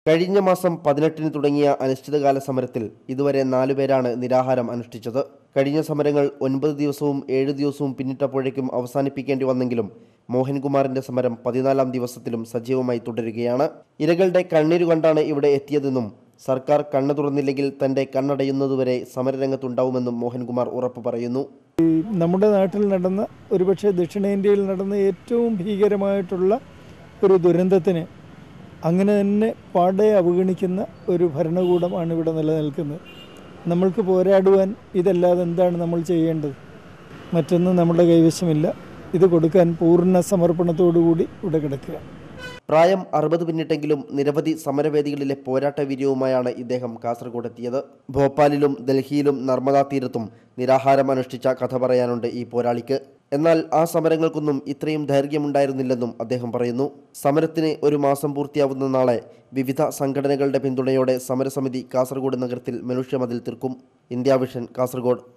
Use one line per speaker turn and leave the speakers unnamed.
കഴിഞ്ഞ മാസം പതിനെട്ടിന് തുടങ്ങിയ അനിശ്ചിതകാല സമരത്തിൽ ഇതുവരെ നാലുപേരാണ് നിരാഹാരം അനുഷ്ഠിച്ചത് കഴിഞ്ഞ സമരങ്ങൾ ഒൻപത് ദിവസവും ഏഴ് ദിവസവും പിന്നിട്ടപ്പോഴേക്കും അവസാനിപ്പിക്കേണ്ടി വന്നെങ്കിലും മോഹൻകുമാറിന്റെ സമരം പതിനാലാം ദിവസത്തിലും സജീവമായി തുടരുകയാണ് ഇരകളുടെ കണ്ണീരു കണ്ടാണ് ഇവിടെ എത്തിയതെന്നും സർക്കാർ കണ്ണു തുറന്നില്ലെങ്കിൽ തന്റെ കണ്ണടയുന്നതുവരെ സമരരംഗത്തുണ്ടാവുമെന്നും മോഹൻകുമാർ ഉറപ്പു പറയുന്നു
നമ്മുടെ നാട്ടിൽ നടന്ന ഒരുപക്ഷെ ദക്ഷിണേന്ത്യയിൽ നടന്ന ഏറ്റവും ഭീകരമായിട്ടുള്ള ഒരു ദുരന്തത്തിന് അങ്ങനെ തന്നെ പാടെ അവഗണിക്കുന്ന ഒരു ഭരണകൂടമാണ് ഇവിടെ നിലനിൽക്കുന്നത് നമ്മൾക്ക് പോരാടുവാൻ ഇതല്ലാതെ എന്താണ് നമ്മൾ ചെയ്യേണ്ടത് മറ്റൊന്നും നമ്മുടെ കൈവശമില്ല ഇത് കൊടുക്കാൻ പൂർണ്ണ സമർപ്പണത്തോടുകൂടി ഇവിടെ കിടക്കുക
പ്രായം അറുപത് പിന്നിട്ടെങ്കിലും നിരവധി സമരവേദികളിലെ പോരാട്ട വീര്യവുമായാണ് ഇദ്ദേഹം കാസർഗോഡ് എത്തിയത് ഭോപ്പാലിലും ഡൽഹിയിലും നർമ്മദാ തീരത്തും നിരാഹാരം അനുഷ്ഠിച്ച കഥ പറയാനുണ്ട് ഈ പോരാളിക്ക് എന്നാൽ ആ സമരങ്ങൾക്കൊന്നും ഇത്രയും ദൈർഘ്യമുണ്ടായിരുന്നില്ലെന്നും അദ്ദേഹം പറയുന്നു സമരത്തിന് ഒരു മാസം പൂർത്തിയാവുന്ന നാളെ വിവിധ സംഘടനകളുടെ പിന്തുണയോടെ സമരസമിതി കാസർഗോഡ് നഗരത്തിൽ മനുഷ്യമതിൽ തീർക്കും ഇന്ത്യ വിഷൻ കാസർഗോഡ്